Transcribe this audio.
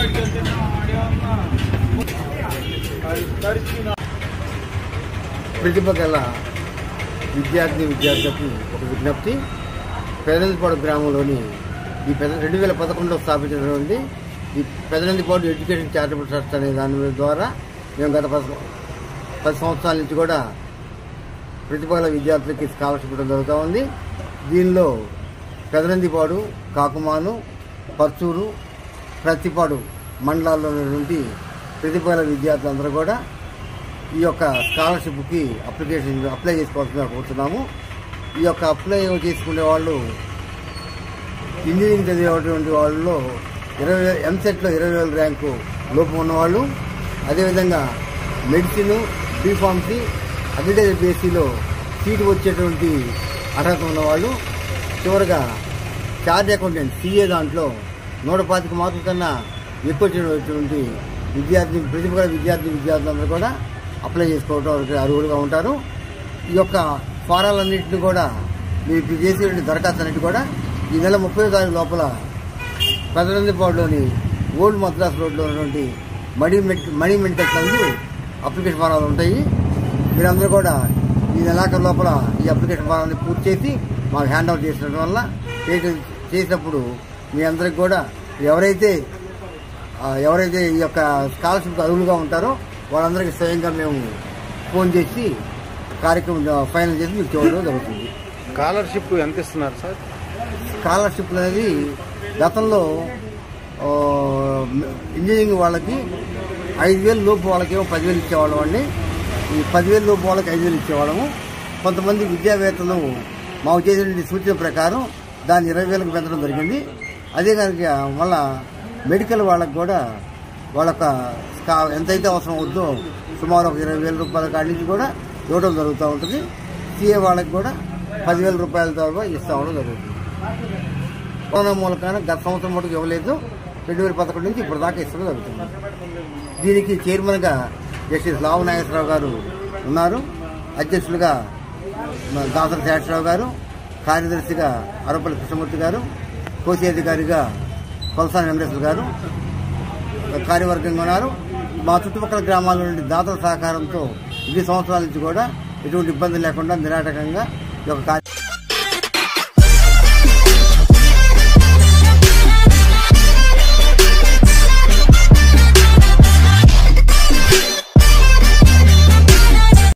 ప్రతిభ గల విద్యార్థి విద్యార్థులకు ఒక విజ్ఞప్తి పెదనందిపాడు గ్రామంలోని ఈ పెద రెండు వేల పదకొండులో స్థాపించినటువంటి ఈ పెదనందిపాడు ఎడ్యుకేషన్ చారిటబుల్ ట్రస్ట్ అనే దాని ద్వారా మేము గత పది పది సంవత్సరాల నుంచి కూడా ప్రతిభ గల విద్యార్థులకి స్కాలర్షిప్ ఇవ్వడం జరుగుతూ ఉంది దీనిలో పెదనందిపాడు కాకుమాను పర్చూరు ప్రతిపాడు మండలాల్లో ఉన్నటువంటి ప్రతిభ గల విద్యార్థులందరూ కూడా ఈ యొక్క స్కాలర్షిప్కి అప్లికేషన్ అప్లై చేసుకోవాల్సిందిగా కోరుతున్నాము ఈ యొక్క అప్లై చేసుకునే వాళ్ళు ఇంజనీరింగ్ చదివేటువంటి వాళ్ళలో ఇరవై వేల ఎంసెట్లో ఇరవై వేల ర్యాంకు లోపం ఉన్నవాళ్ళు అదేవిధంగా మెడిసిన్ బీఫార్మసీ అగ్రికల్చర్ బీఎస్సీలో సీటు వచ్చేటువంటి అర్హత ఉన్నవాళ్ళు చివరిగా చార్జ్ అకౌంటెంట్ సీఏ దాంట్లో నూట పాతిక మార్కుల కన్నా ఎక్కువ వచ్చినటువంటి విద్యార్థి ప్రతిభ గల విద్యార్థి విద్యార్థులందరూ కూడా అప్లై చేసుకోవడానికి అర్హులుగా ఉంటారు ఈ యొక్క ఫారాలన్నింటినీ కూడా మీరు ఇప్పుడు చేసేటువంటి దరఖాస్తు అన్నిటి కూడా ఈ నెల ముప్పై తారీఖు లోపల పెదనందిపాడులోని ఓల్డ్ మద్రాస్ రోడ్లో ఉన్నటువంటి మణి మెడ్ మణి మెడికల్ నందు అప్లికేషన్ ఫారాలు ఉంటాయి మీరందరూ కూడా ఈ నెలాఖరు లోపల ఈ అప్లికేషన్ ఫారాన్ని పూర్తి చేసి మాకు హ్యాండ్ అవుట్ చేసిన వల్ల చేసి- చేసినప్పుడు మీ అందరికి కూడా ఎవరైతే ఆ, ఎవరైతే ఈ యొక్క స్కాలర్షిప్ అర్హులుగా ఉంటారో వాళ్ళందరికీ స్వయంగా మేము ఫోన్ చేసి కార్యక్రమం ఫైనల్ చేసి మీకు చూడడం జరుగుతుంది స్కాలర్షిప్ ఎంత ఇస్తున్నారు సార్ స్కాలర్షిప్ అనేది గతంలో ఆ, ఇంజనీరింగ్ వాళ్ళకి ఐదు వేలు లోపు వాళ్ళకేమో పదివేలు ఇచ్చేవాళ్ళం అండి ఈ పదివేలు లోపు వాళ్ళకి ఐదు వేలు ఇచ్చేవాళ్ళము కొంతమంది విద్యావేత్తలు మాకు చేసిన సూచన ప్రకారం దాన్ని ఇరవై వేలకు పెంచడం జరిగింది అదే కనుక మళ్ళా మెడికల్ వాళ్ళకి కూడా వాళ్ళక స్కా ఎంతైతే అవసరం అవుతుందో సుమారు ఒక ఇరవై వేల రూపాయల కాడి నుంచి కూడా ఇవ్వడం జరుగుతూ ఉంటుంది సీఏ వాళ్ళకి కూడా పదివేల రూపాయల ద్వారా ఇస్తూ ఉండడం జరుగుతుంది కరోనా మూలకాన గత సంవత్సరం మటుకు ఇవ్వలేదు రెండు వేల పదకొండు నుంచి ఇప్పుడు దాకా ఇస్తడం జరుగుతుంది దీనికి చైర్మన్గా జస్టిస్ లావు నాగేశ్వరరావు గారు ఉన్నారు అధ్యక్షులుగా మన దాసరి శేషరావు గారు కార్యదర్శిగా అరపల్లి కృష్ణమూర్తి గారు కోసి అధికారిగా కొలసాని వెంకటేశ్వర గారు కార్యవర్గంగా ఉన్నారు మా చుట్టుపక్కల గ్రామాల నుండి దాతల సహకారంతో ఇన్ని సంవత్సరాల నుంచి కూడా ఎటువంటి ఇబ్బంది లేకుండా నిరాటకంగా ఈ యొక్క కార్య